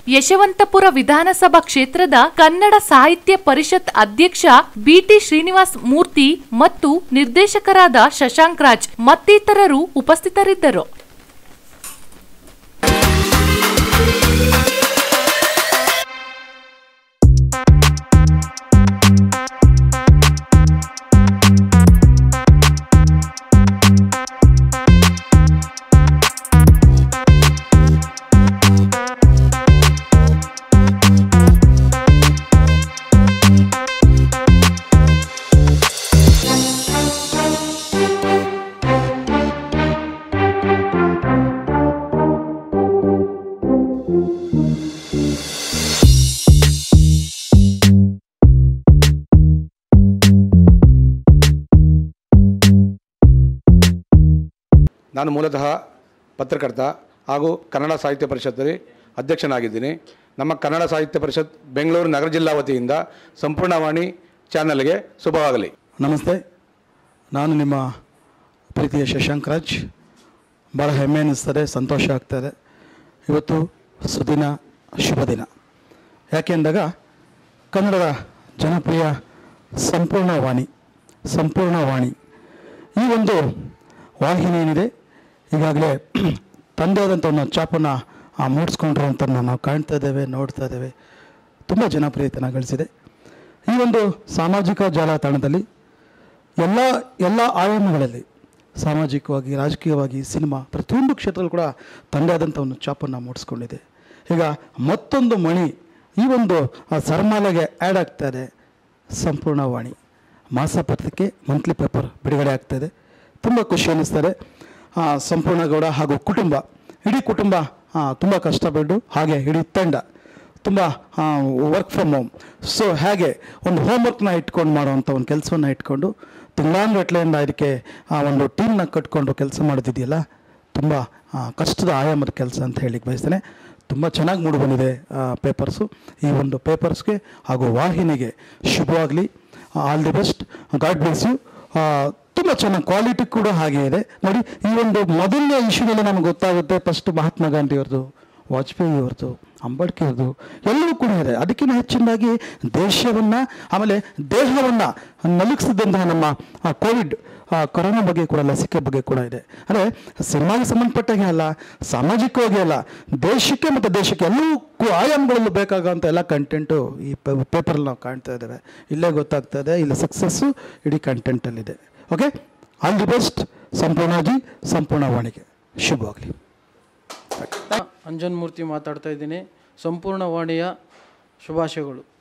ಯಶವಂತಪುರ ವಿಧಾನಸಭಾ ಕ್ಷೇತ್ರದ ಕನ್ನಡ ಸಾಹಿತ್ಯ ಪರಿಷತ್ ಅಧ್ಯಕ್ಷ ಬಿಟಿ ಶ್ರೀನಿವಾಸ್ ಮೂರ್ತಿ ಮತ್ತು ನಿರ್ದೇಶಕರಾದ ಶಶಾಂಕ್ ರಾಜ್ ಮತ್ತಿತರರು ಉಪಸ್ಥಿತರಿದ್ದರು ನಾನು ಮೂಲತಃ ಪತ್ರಕರ್ತ ಹಾಗೂ ಕನ್ನಡ ಸಾಹಿತ್ಯ ಪರಿಷತ್ತಲ್ಲಿ ಅಧ್ಯಕ್ಷನಾಗಿದ್ದೀನಿ ನಮ್ಮ ಕನ್ನಡ ಸಾಹಿತ್ಯ ಪರಿಷತ್ ಬೆಂಗಳೂರು ನಗರ ಜಿಲ್ಲಾ ವತಿಯಿಂದ ಸಂಪೂರ್ಣವಾಣಿ ಚಾನಲ್ಗೆ ಶುಭವಾಗಲಿ ನಮಸ್ತೆ ನಾನು ನಿಮ್ಮ ಪ್ರೀತಿಯ ಶಶಾಂಕ್ ರಾಜ್ ಭಾಳ ಹೆಮ್ಮೆ ಅನ್ನಿಸ್ತದೆ ಸಂತೋಷ ಆಗ್ತದೆ ಇವತ್ತು ಸುದಿನ ಶುಭ ದಿನ ಯಾಕೆ ಅಂದಾಗ ಕನ್ನಡದ ಜನಪ್ರಿಯ ಸಂಪೂರ್ಣ ವಾಣಿ ಸಂಪೂರ್ಣ ವಾಣಿ ಈ ಒಂದು ವಾಹಿನಿ ಏನಿದೆ ಈಗಾಗಲೇ ತಂದೆ ಆದಂಥ ಒಂದು ಚಾಪನ್ನು ಮೂಡಿಸ್ಕೊಂಡಿರುವಂಥ ನಾವು ಕಾಣ್ತಾ ಇದ್ದೇವೆ ನೋಡ್ತಾ ಇದ್ದೇವೆ ತುಂಬ ಜನಪ್ರಿಯತೆಯನ್ನು ಗಳಿಸಿದೆ ಈ ಒಂದು ಸಾಮಾಜಿಕ ಜಾಲತಾಣದಲ್ಲಿ ಎಲ್ಲ ಎಲ್ಲ ಆಯಾಮಗಳಲ್ಲಿ ಸಾಮಾಜಿಕವಾಗಿ ರಾಜಕೀಯವಾಗಿ ಸಿನಿಮಾ ಪ್ರತಿಯೊಂದು ಕ್ಷೇತ್ರದಲ್ಲೂ ಕೂಡ ತಂದೆ ಆದಂಥ ಒಂದು ಚಾಪನ್ನು ಮೂಡಿಸ್ಕೊಂಡಿದೆ ಈಗ ಮತ್ತೊಂದು ಮಣಿ ಈ ಒಂದು ಆ ಸರಮಾಲೆಗೆ ಆ್ಯಡ್ ಆಗ್ತಾ ಇದೆ ಸಂಪೂರ್ಣ ವಾಣಿ ಮಾಸ ಪತ್ರಿಕೆ ಮಂತ್ಲಿ ಪೇಪರ್ ಬಿಡುಗಡೆ ಆಗ್ತಾಯಿದೆ ತುಂಬ ಖುಷಿ ಅನ್ನಿಸ್ತದೆ ಆ, ಸಂಪೂರ್ಣ ಗೌಡ ಹಾಗೂ ಕುಟುಂಬ ಇಡೀ ಕುಟುಂಬ ತುಂಬ ಕಷ್ಟಪಟ್ಟು ಹಾಗೆ ಇಡೀ ತಂಡ ತುಂಬ ವರ್ಕ್ ಫ್ರಮ್ ಹೋಮ್ ಸೊ ಹಾಗೆ ಒಂದು ಹೋಮ್ವರ್ಕ್ನ ಇಟ್ಕೊಂಡು ಮಾಡುವಂಥ ಒಂದು ಕೆಲಸವನ್ನು ಇಟ್ಕೊಂಡು ತಿಂಗಳಾನುಗಟ್ಲೆಯಿಂದ ಇದಕ್ಕೆ ಆ ಒಂದು ಟೀಮ್ನ ಕಟ್ಕೊಂಡು ಕೆಲಸ ಮಾಡೋದಿದೆಯಲ್ಲ ತುಂಬ ಆ, ಕಷ್ಟದ ಆಯಾಮದ ಕೆಲಸ ಅಂತ ಹೇಳಿಕ್ಕೆ ಬಯಸ್ತೇನೆ ತುಂಬ ಚೆನ್ನಾಗಿ ಮೂಡಿ ಬಂದಿದೆ ಪೇಪರ್ಸು ಈ ಒಂದು ಪೇಪರ್ಸ್ಗೆ ಹಾಗೂ ವಾಹಿನಿಗೆ ಶುಭವಾಗಲಿ all the best god bless you ತುಂಬ ಚೆನ್ನಾಗಿ ಕ್ವಾಲಿಟಿ ಕೂಡ ಹಾಗೆ ಇದೆ ನೋಡಿ ಈ ಒಂದು ಮೊದಲನೇ ಇಶ್ಯೂನಲ್ಲಿ ನಮಗೆ ಗೊತ್ತಾಗುತ್ತೆ ಫಸ್ಟ್ ಮಹಾತ್ಮ ಗಾಂಧಿ ಅವ್ರದ್ದು ವಾಜಪೇಯಿ ಅವ್ರದ್ದು ಅಂಬೇಡ್ಕರ್ ಅವ್ರದ್ದು ಎಲ್ಲವೂ ಕೂಡ ಇದೆ ಅದಕ್ಕಿಂತ ಹೆಚ್ಚಿನದಾಗಿ ದೇಶವನ್ನು ಆಮೇಲೆ ದೇಹವನ್ನು ನಲುಗಿಸಿದಂತಹ ನಮ್ಮ ಆ ಕೋವಿಡ್ ಆ ಕೊರೋನಾ ಬಗ್ಗೆ ಕೂಡ ಲಸಿಕೆ ಬಗ್ಗೆ ಕೂಡ ಇದೆ ಅಂದರೆ ಸಿನಿಮಾಗೆ ಸಂಬಂಧಪಟ್ಟಾಗೆ ಅಲ್ಲ ಸಾಮಾಜಿಕವಾಗಿ ಅಲ್ಲ ದೇಶಕ್ಕೆ ಮತ್ತು ದೇಶಕ್ಕೆ ಎಲ್ಲವೂ ಕು- ಆಯಾಮಗಳಲ್ಲೂ ಬೇಕಾಗುವಂಥ ಎಲ್ಲ ಕಂಟೆಂಟು ಈ ಪೇಪರಲ್ಲಿ ನಾವು ಕಾಣ್ತಾ ಇದ್ದೇವೆ ಇಲ್ಲೇ ಗೊತ್ತಾಗ್ತಾ ಇದೆ ಇಲ್ಲಿ ಸಕ್ಸಸ್ಸು ಇಡೀ ಕಂಟೆಂಟಲ್ಲಿದೆ ಓಕೆ ಆಲ್ ದಿ ಬೆಸ್ಟ್ ಸಂಪೂರ್ಣಾಜಿ ಸಂಪೂರ್ಣ ವಾಣಿಗೆ ಶುಭವಾಗಲಿ ಅಂಜನ್ ಮೂರ್ತಿ ಮಾತಾಡ್ತಾ ಇದ್ದೀನಿ ಸಂಪೂರ್ಣ ವಾಣಿಯ ಶುಭಾಶಯಗಳು